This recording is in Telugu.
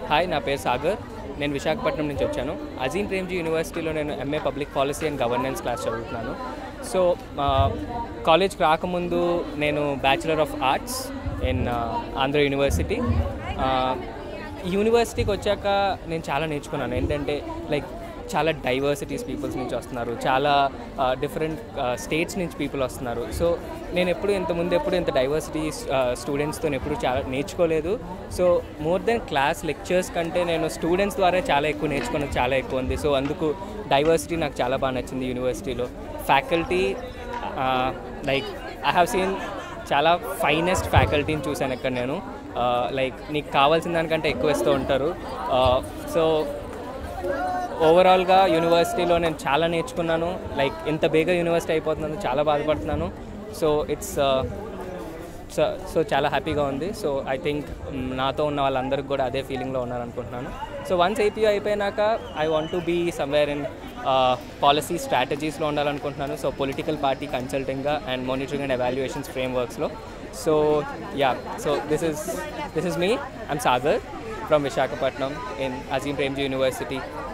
హాయ్ నా పేరు సాగర్ నేను విశాఖపట్నం నుంచి వచ్చాను అజీం ప్రేమ్జీ యూనివర్సిటీలో నేను MA public policy and governance class చదువుతున్నాను సో కాలేజ్కి రాకముందు నేను bachelor of arts in Andhra university ఈ యూనివర్సిటీకి వచ్చాక నేను చాలా నేర్చుకున్నాను ఏంటంటే లైక్ చాలా డైవర్సిటీస్ పీపుల్స్ నుంచి వస్తున్నారు చాలా డిఫరెంట్ స్టేట్స్ నుంచి పీపుల్ వస్తున్నారు సో నేను ఎప్పుడు ఇంతకుముందు ఎప్పుడు ఇంత డైవర్సిటీ స్టూడెంట్స్తో ఎప్పుడు చాలా నేర్చుకోలేదు so more than class lectures కంటే నేను స్టూడెంట్స్ ద్వారా చాలా ఎక్కువ నేర్చుకున్నది చాలా ఎక్కువ ఉంది సో అందుకు డైవర్సిటీ నాకు చాలా బాగా నచ్చింది యూనివర్సిటీలో faculty like I have seen చాలా ఫైనెస్ట్ ఫ్యాకల్టీని చూశాను ఇక్కడ నేను లైక్ నీకు కావాల్సిన దానికంటే ఎక్కువ ఇస్తూ ఉంటారు సో ఓవరాల్గా యూనివర్సిటీలో నేను చాలా నేర్చుకున్నాను లైక్ ఇంత బేగా యూనివర్సిటీ అయిపోతున్నాను చాలా బాధపడుతున్నాను సో ఇట్స్ సో సో చాలా హ్యాపీగా ఉంది సో ఐ థింక్ నాతో ఉన్న వాళ్ళందరికీ కూడా అదే ఫీలింగ్లో ఉన్నారనుకుంటున్నాను సో వన్స్ ఏపీ అయిపోయినాక I want to be somewhere in policy స్ట్రాటజీస్లో ఉండాలనుకుంటున్నాను సో పొలిటికల్ పార్టీ కన్సల్టింగ్గా అండ్ మానిటరింగ్ అండ్ ఎవాల్యుయేషన్స్ ఫ్రేమ్వర్క్స్లో so yeah so this is this is me I'm Sagar from Visakhapatnam in Azim Premji University